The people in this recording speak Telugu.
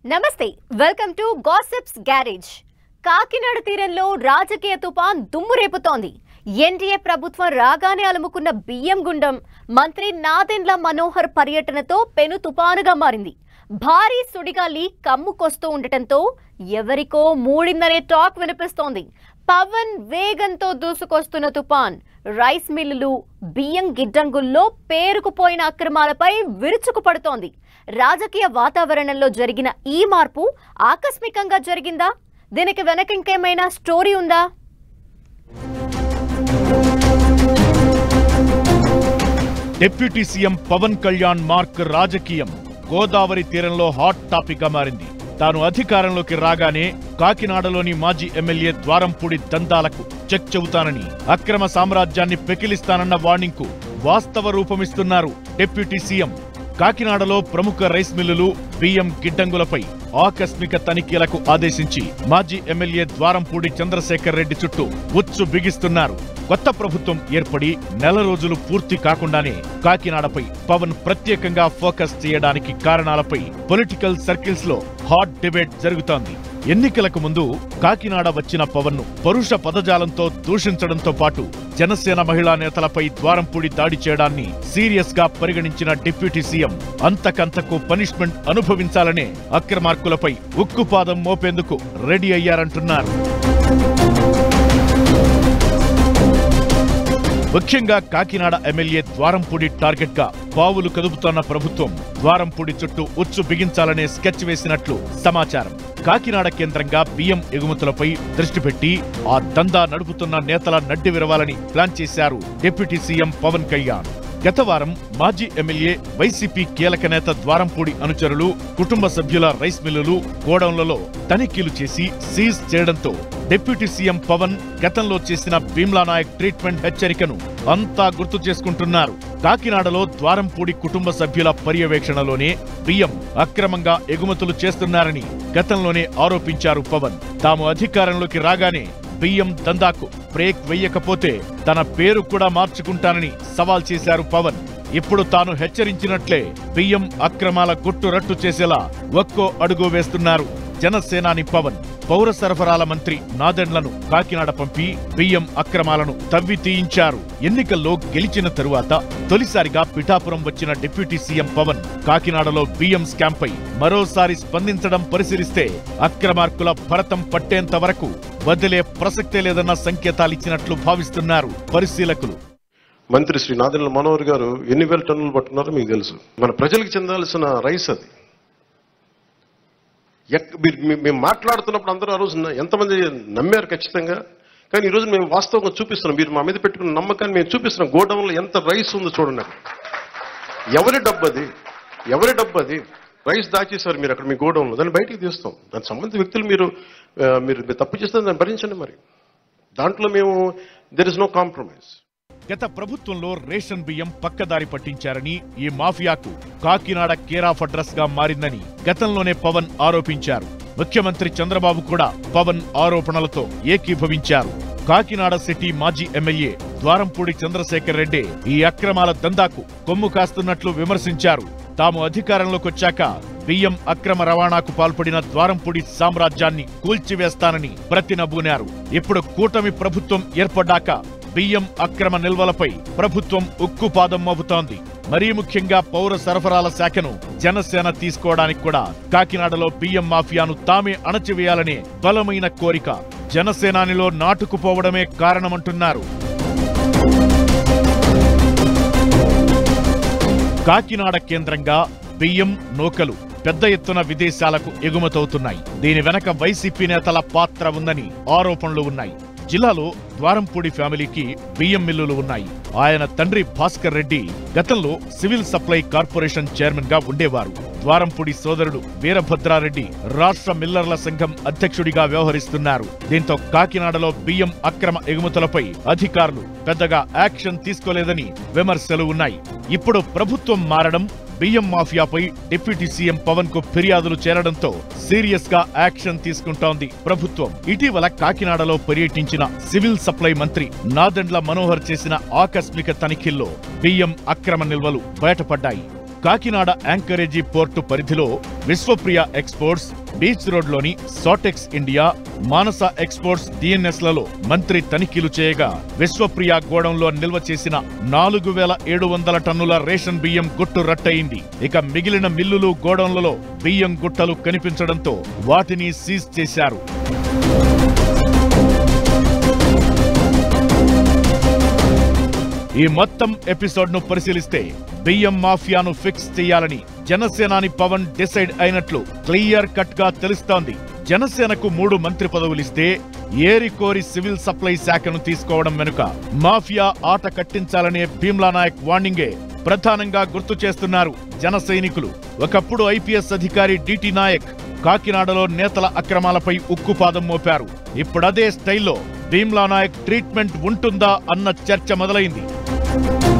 నమస్తే welcome to gossips garage Kakinada తీరంలో రాజకీయ తుఫాన్ దుమ్ము రేపుతోంది ఎన్డీఏ ప్రభుత్వం రాగానే అలుముకున్న బియ్యం గుండం మంత్రి నాదెండ్ల మనోహర్ పర్యటనతో పెను తుపానుగా మారింది భారీ సుడిగాలి కమ్ముకొస్తూ ఉండటంతో ఎవరికో మూడిందనే టాక్ వినిపిస్తోంది పవన్ వేగంతో దూసుకొస్తున్న తుపాన్ రైస్ మిల్లులు బియ్యం గిడ్డంగుల్లో పేరుకుపోయిన అక్రమాలపై విరుచుకుపడుతోంది రాజకీయ వాతావరణంలో జరిగిన ఈ మార్పు ఆకస్మికంగా జరిగిందా దీనికి వెనక ఇంకేమైనా స్టోరీ ఉందా deputy CM Pawan Kalyan mark రాజకీయం గోదావరి తీరంలో హాట్ టాపిక్ గా మారింది తాను అధికారంలోకి రాగానే కాకినాడలోని మాజీ ఎమ్మెల్యే ద్వారంపూడి దందాలకు చెక్ చెబుతానని అక్రమ సామ్రాజ్యాన్ని పెకిలిస్తానన్న వార్నింగ్ కు వాస్తవ రూపమిస్తున్నారు డిప్యూటీ సీఎం కాకినాడలో ప్రముఖ రైస్ మిల్లులు బియ్యం గిడ్డంగులపై ఆకస్మిక తనిఖీలకు ఆదేశించి మాజీ ఎమ్మెల్యే ద్వారంపూడి చంద్రశేఖర్ రెడ్డి చుట్టూ ఉచ్చు బిగిస్తున్నారు కొత్త ప్రభుత్వం ఏర్పడి నెల రోజులు పూర్తి కాకుండానే కాకినాడపై పవన్ ప్రత్యేకంగా ఫోకస్ చేయడానికి కారణాలపై పొలిటికల్ సర్కిల్స్ లో హాట్ డిబేట్ జరుగుతోంది ఎన్నికలకు ముందు కాకినాడ వచ్చిన పవన్ ను పరుష పదజాలంతో దూషించడంతో పాటు జనసేన మహిళా నేతలపై ద్వారంపూడి దాడి చేయడాన్ని సీరియస్ గా పరిగణించిన డిప్యూటీ సీఎం అంతకంతకు పనిష్మెంట్ అనుభవించాలనే అక్రమార్కులపై ఉక్కుపాదం మోపేందుకు రెడీ అయ్యారంటున్నారు ముఖ్యంగా కాకినాడ ఎమ్మెల్యే ద్వారంపూడి టార్గెట్ గా పావులు కదుపుతోన్న ప్రభుత్వం ద్వారంపూడి చుట్టూ ఉచ్చు బిగించాలనే స్కెచ్ వేసినట్లు సమాచారం కాకినాడ కేంద్రంగా బియ్యం ఎగుమతులపై దృష్టి పెట్టి ఆ దందా నడుపుతున్న నేతల నడ్డి విరవాలని ప్లాన్ చేశారు డిప్యూటీ సీఎం పవన్ కళ్యాణ్ గత వారం మాజీ ఎమ్మెల్యే వైసీపీ కీలక నేత ద్వారంపూడి అనుచరులు కుటుంబ సభ్యుల రైస్ మిల్లులు గోడౌన్లలో తనిఖీలు చేసి సీజ్ చేయడంతో డిప్యూటీ సీఎం పవన్ గతంలో చేసిన భీమ్లా నాయక్ ట్రీట్మెంట్ హెచ్చరికను అంతా గుర్తు చేసుకుంటున్నారు కాకినాడలో ద్వారంపూడి కుటుంబ సభ్యుల పర్యవేక్షణలోనే బియ్యం అక్రమంగా ఎగుమతులు చేస్తున్నారని గతంలోనే ఆరోపించారు పవన్ తాము అధికారంలోకి రాగానే బియ్యం దందాకు బ్రేక్ వెయ్యకపోతే తన పేరు కూడా మార్చుకుంటానని సవాల్ చేశారు పవన్ ఇప్పుడు తాను హెచ్చరించినట్లే బియ్యం అక్రమాల గుట్టు రట్టు చేసేలా ఒక్కో అడుగు వేస్తున్నారు జనసేనాని పవన్ పౌర సరఫరాల మంత్రి నాదెండ్లను కాకినాడ పంపి బియ్యం అక్రమాలను తవ్వి తీయించారు ఎన్నికల్లో గెలిచిన తరువాత తొలిసారిగా పిఠాపురం వచ్చిన డిప్యూటీ సీఎం పవన్ కాకినాడలో బియ్యం స్కామ్ పై మరోసారి స్పందించడం పరిశీలిస్తే అక్రమార్కుల భరతం పట్టేంత వరకు వదిలే ప్రసక్తే లేదన్న సంకేతాలిచ్చినట్లు భావిస్తున్నారు పరిశీలకులు మంత్రి శ్రీ నాదెండ్ల మనోహర్ గారు ఎన్ని వేల టన్నులు పట్టుకున్నారో మీకు తెలుసు మన ప్రజలకు చెందాల్సిన రైస్ అది ఎక్- మీరు మీ- మేము మాట్లాడుతున్నప్పుడు అందరూ ఆ రోజు న- ఎంతమంది నమ్మారు ఖచ్చితంగా కానీ ఈరోజు మేము వాస్తవంగా చూపిస్తున్నాం మీరు మా మీద పెట్టుకున్న నమ్మకాన్ని మేము చూపిస్తున్నాం గోడౌన్లో ఎంత రైస్ ఉందో చూడండి అక్కడ. ఎవరి డబ్బు అది ఎవరి డబ్బు అది రైస్ దాచేశారు మీరు అక్కడ మీ గోడౌన్లో దాన్ని బయటికి తీస్తాం దానికి సంబంధించిన వ్యక్తులు మీరు ఆ, మీరు మీరు తప్పు చేస్తే దాన్ని భరించండి మరి దాంట్లో మేము దెర్ ఇస్ నో కాంప్రమైజ్ గత ప్రభుత్వంలో రేషన్ బియ్యం పక్కదారి పట్టించారని ఈ మాఫియాకు కాకినాడ కేరాఫ్ అడ్రస్ గా మారిందని గతంలోనే పవన్ ఆరోపించారు ముఖ్యమంత్రి చంద్రబాబు కూడా పవన్ ఆరోపణలతో ఏకీభవించారు కాకినాడ సిటీ మాజీ ఎమ్మెల్యే ద్వారంపూడి చంద్రశేఖర్ రెడ్డి ఈ అక్రమాల దందాకు కొమ్ము కాస్తున్నట్లు విమర్శించారు తాము అధికారంలోకొచ్చాక బియ్యం అక్రమ రవాణాకు పాల్పడిన ద్వారంపూడి సామ్రాజ్యాన్ని కూల్చివేస్తానని ప్రతినబూనారు ఇప్పుడు కూటమి ప్రభుత్వం ఏర్పడ్డాక బియ్యం అక్రమ నిల్వలపై ప్రభుత్వం ఉక్కుపాదం మోపుతోంది మరీ ముఖ్యంగా పౌర సరఫరాల శాఖను జనసేన తీసుకోవడానికి కూడా కాకినాడలో బియ్యం మాఫియాను తామే అణచివేయాలనే బలమైన కోరిక జనసేనానిలో నాటుకుపోవడమే కారణమంటున్నారు కాకినాడ కేంద్రంగా బియ్యం నూకలు పెద్ద ఎత్తున విదేశాలకు ఎగుమతవుతున్నాయి దీని వెనక వైసీపీ నేతల పాత్ర ఉందని ఆరోపణలు ఉన్నాయి జిల్లాలో ద్వారంపూడి ఫ్యామిలీకి బియ్యం మిల్లులు ఉన్నాయి ఆయన తండ్రి భాస్కర్ రెడ్డి గతంలో సివిల్ సప్లై కార్పొరేషన్ చైర్మన్ గా ఉండేవారు ద్వారంపూడి సోదరుడు వీరభద్రారెడ్డి రాష్ట్ర మిల్లర్ల సంఘం అధ్యక్షుడిగా వ్యవహరిస్తున్నారు దీంతో కాకినాడలో బియ్యం అక్రమ ఎగుమతులపై అధికారులు పెద్దగా యాక్షన్ తీసుకోలేదని విమర్శలు ఉన్నాయి ఇప్పుడు ప్రభుత్వం మారడం బియ్యం మాఫియాపై డిప్యూటీ సీఎం పవన్ కు ఫిర్యాదులు చేరడంతో సీరియస్ గా యాక్షన్ తీసుకుంటోంది ప్రభుత్వం ఇటీవల కాకినాడలో పర్యటించిన సివిల్ సప్లై మంత్రి నాదెండ్ల మనోహర్ చేసిన ఆకస్మిక తనిఖీల్లో బియ్యం అక్రమ నిల్వలు బయటపడ్డాయి కాకినాడ యాంకరేజీ పోర్టు పరిధిలో విశ్వప్రియ ఎక్స్పోర్ట్స్ బీచ్ రోడ్లోని Satex India Manasa exports DNS లలో మంత్రి తనిఖీలు చేయగా విశ్వప్రియ గోడంలో నిల్వ చేసిన నాలుగు వేల ఏడు వందల టన్నుల రేషన్ బియ్యం గుట్టు రట్టయింది ఇక మిగిలిన మిల్లులు గోడౌన్లలో బియ్యం గుట్టలు కనిపించడంతో వాటిని సీజ్ చేశారు ఈ మొత్తం ఎపిసోడ్ ను పరిశీలిస్తే బియ్యం మాఫియాను ఫిక్స్ చేయాలని జనసేనాని పవన్ డిసైడ్ అయినట్లు క్లియర్ కట్ గా తెలుస్తోంది జనసేనకు మూడు మంత్రి పదవులిస్తే ఏరి కోరి సివిల్ సప్లై శాఖను తీసుకోవడం వెనుక మాఫియా ఆట కట్టించాలనే భీమ్లా నాయక్ వార్నింగే ప్రధానంగా గుర్తు చేస్తున్నారు జన సైనికులు ఒకప్పుడు ఐపీఎస్ అధికారి డిటి నాయక్ కాకినాడలో నేతల అక్రమాలపై ఉక్కుపాదం మోపారు ఇప్పుడదే స్టైల్లో భీమ్లా నాయక్ ట్రీట్మెంట్ ఉంటుందా అన్న చర్చ మొదలైంది